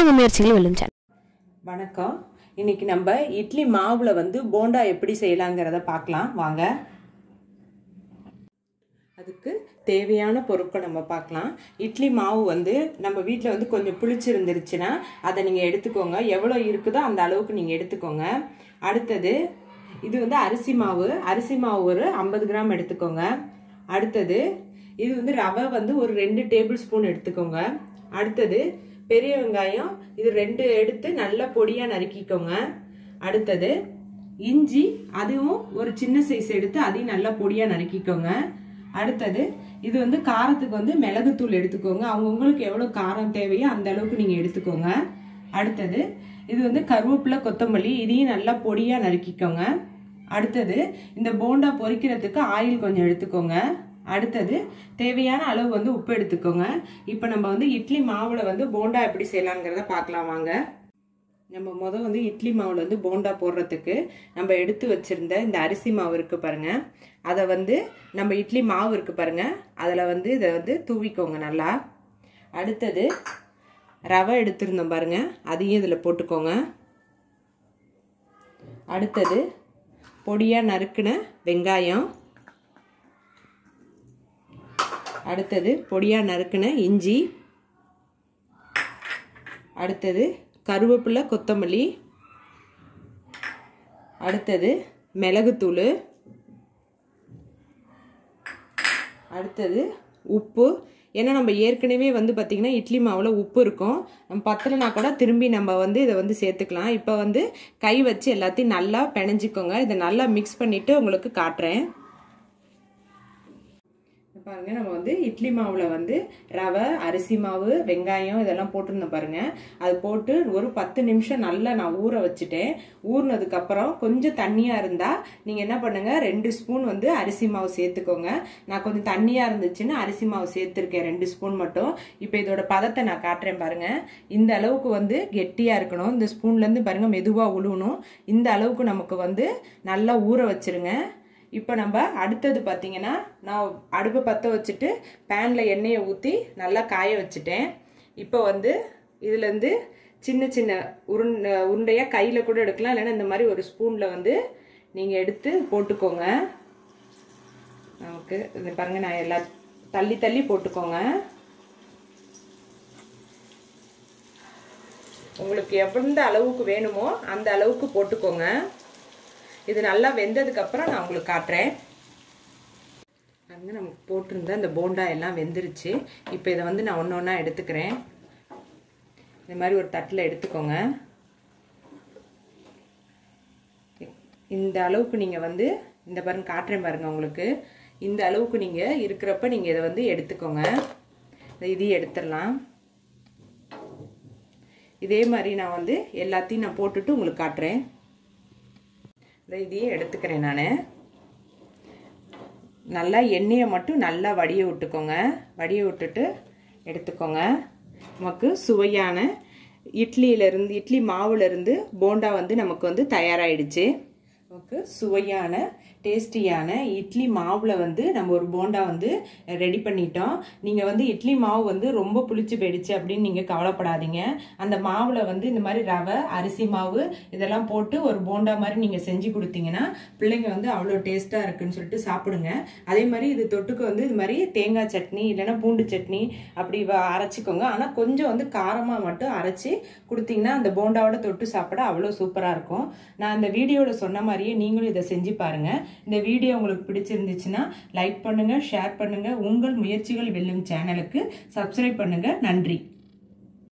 உங்கள் முயற்சிகள் வெல்லும் சேனல் வணக்கம் இன்னைக்கு நம்ம இட்லி மாவுல வந்து போண்டா எப்படி செய்யலாங்கிறத பார்க்கலாம் வாங்க அதுக்கு தேவையான பொருட்கள் நம்ம பார்க்கலாம் இட்லி மாவு வந்து நம்ம வீட்டில் வந்து கொஞ்சம் புளிச்சிருந்துருச்சுன்னா அதை நீங்கள் எடுத்துக்கோங்க எவ்வளோ இருக்குதோ அந்த அளவுக்கு நீங்கள் எடுத்துக்கோங்க அடுத்தது இது வந்து அரிசி மாவு அரிசி மாவு ஒரு ஐம்பது கிராம் எடுத்துக்கோங்க அடுத்தது இது வந்து ரவை வந்து ஒரு ரெண்டு டேபிள் ஸ்பூன் எடுத்துக்கோங்க அடுத்தது பெரிய வெங்காயம் இது ரெண்டு எடுத்து நல்லா பொடியாக நறுக்கிக்கோங்க அடுத்தது இஞ்சி அதுவும் ஒரு சின்ன சைஸ் எடுத்து அதையும் நல்லா பொடியாக நறுக்கிக்கோங்க அடுத்தது இது வந்து காரத்துக்கு வந்து மிளகுத்தூள் எடுத்துக்கோங்க அவங்க உங்களுக்கு எவ்வளோ காரம் தேவையோ அந்த அளவுக்கு நீங்கள் எடுத்துக்கோங்க அடுத்தது இது வந்து கருவேப்பிலை கொத்தமல்லி இதையும் நல்லா பொடியாக நறுக்கிக்கோங்க அடுத்தது இந்த போண்டா பொரிக்கிறதுக்கு ஆயில் கொஞ்சம் எடுத்துக்கோங்க அடுத்தது தேவையான அளவு வந்து உப்பு எடுத்துக்கோங்க இப்போ நம்ம வந்து இட்லி மாவில் வந்து போண்டா எப்படி செய்யலாங்கிறத பார்க்கலாம் வாங்க நம்ம முத வந்து இட்லி மாவில் வந்து போண்டா போடுறதுக்கு நம்ம எடுத்து வச்சிருந்த இந்த அரிசி மாவு இருக்குது பாருங்க அதை வந்து நம்ம இட்லி மாவு இருக்குது பாருங்க அதில் வந்து இதை வந்து தூவிக்கோங்க நல்லா அடுத்தது ரவை எடுத்திருந்தோம் பாருங்க அதையும் இதில் போட்டுக்கோங்க அடுத்தது பொடியாக நறுக்குன வெங்காயம் அடுத்தது பொடியாக நறுக்குன இஞ்சி அடுத்தது கருவேப்பிலை கொத்தமல்லி அடுத்தது மிளகுத்தூள் அடுத்தது உப்பு ஏன்னா நம்ம ஏற்கனவே வந்து பார்த்திங்கன்னா இட்லி மாவில் உப்பு இருக்கும் நம்ம பத்தலைனா கூட திரும்பி நம்ம வந்து இதை வந்து சேர்த்துக்கலாம் இப்போ வந்து கை வச்சு எல்லாத்தையும் நல்லா பிணைஞ்சிக்கோங்க இதை நல்லா மிக்ஸ் பண்ணிவிட்டு உங்களுக்கு காட்டுறேன் பாருங்க நம்ம வந்து இட்லி மாவில் வந்து ரவை அரிசி மாவு வெங்காயம் இதெல்லாம் போட்டிருந்தோம் பாருங்க அது போட்டு ஒரு பத்து நிமிஷம் நல்லா நான் ஊற வச்சுட்டேன் ஊறினதுக்கப்புறம் கொஞ்சம் தண்ணியாக இருந்தால் நீங்கள் என்ன பண்ணுங்க ரெண்டு ஸ்பூன் வந்து அரிசி மாவு சேர்த்துக்கோங்க நான் கொஞ்சம் தண்ணியாக இருந்துச்சுன்னு அரிசி மாவு சேர்த்துருக்கேன் ரெண்டு ஸ்பூன் மட்டும் இப்போ இதோட பதத்தை நான் காட்டுறேன் பாருங்க இந்த அளவுக்கு வந்து கெட்டியாக இருக்கணும் இந்த ஸ்பூன்லேருந்து பாருங்க மெதுவாக உழுவணும் இந்த அளவுக்கு நமக்கு வந்து நல்லா ஊற வச்சிருங்க இப்போ நம்ம அடுத்தது பார்த்தீங்கன்னா நான் அடுப்பை பற்ற வச்சுட்டு பேனில் எண்ணெயை ஊற்றி நல்லா காய வச்சுட்டேன் இப்போ வந்து இதுலேருந்து சின்ன சின்ன உருண்டை உருண்டையாக கையில் கூட எடுக்கலாம் இல்லைன்னா இந்த மாதிரி ஒரு ஸ்பூனில் வந்து நீங்கள் எடுத்து போட்டுக்கோங்க நமக்கு இது பாருங்கள் நான் எல்லா தள்ளி தள்ளி போட்டுக்கோங்க உங்களுக்கு எந்த அளவுக்கு வேணுமோ அந்த அளவுக்கு போட்டுக்கோங்க இது நல்லா வெந்ததுக்கு அப்புறம் நான் உங்களுக்கு காட்டுறேன் வந்து நமக்கு போட்டிருந்த இந்த போண்டா எல்லாம் வெந்துருச்சு இப்போ இதை வந்து நான் ஒன்று ஒன்றா எடுத்துக்கிறேன் இந்த மாதிரி ஒரு தட்டில் எடுத்துக்கோங்க இந்த அளவுக்கு நீங்கள் வந்து இந்த பாருங்க காட்டுறேன் பாருங்க உங்களுக்கு இந்த அளவுக்கு நீங்கள் இருக்கிறப்ப நீங்கள் இதை வந்து எடுத்துக்கோங்க இதையும் எடுத்துடலாம் இதே மாதிரி நான் வந்து எல்லாத்தையும் நான் போட்டுட்டு உங்களுக்கு காட்டுறேன் இதையும் எடுத்துக்கிறேன் நான் நல்லா எண்ணெயை மட்டும் நல்லா வடிய விட்டுக்கோங்க வடிய விட்டுட்டு எடுத்துக்கோங்க நமக்கு சுவையான இட்லியிலேருந்து இட்லி மாவுலேருந்து போண்டா வந்து நமக்கு வந்து தயாராகிடுச்சு நமக்கு சுவையான டேஸ்டியான இட்லி மாவில் வந்து நம்ம ஒரு போண்டா வந்து ரெடி பண்ணிட்டோம் நீங்கள் வந்து இட்லி மாவு வந்து ரொம்ப புளிச்சு போயிடுச்சு அப்படின்னு நீங்கள் கவலைப்படாதீங்க அந்த மாவில் வந்து இந்த மாதிரி ரவை அரிசி மாவு இதெல்லாம் போட்டு ஒரு போண்டா மாதிரி நீங்கள் செஞ்சு கொடுத்தீங்கன்னா பிள்ளைங்க வந்து அவ்வளோ டேஸ்ட்டாக இருக்குன்னு சொல்லிட்டு சாப்பிடுங்க அதே மாதிரி இது தொட்டுக்கு வந்து இது மாதிரி தேங்காய் சட்னி இல்லைன்னா பூண்டு சட்னி அப்படி அரைச்சிக்கோங்க ஆனால் கொஞ்சம் வந்து காரமாக மட்டும் அரைச்சி கொடுத்தீங்கன்னா அந்த போண்டாவோட தொட்டு சாப்பிட அவ்வளோ சூப்பராக இருக்கும் நான் இந்த வீடியோவில் சொன்ன மாதிரியே நீங்களும் இதை செஞ்சு பாருங்கள் இந்த வீடியோ உங்களுக்கு பிடிச்சிருந்துச்சுன்னா லைக் பண்ணுங்கள் ஷேர் பண்ணுங்கள் உங்கள் முயற்சிகள் வெல்லும் சேனலுக்கு சப்ஸ்கிரைப் பண்ணுங்கள் நன்றி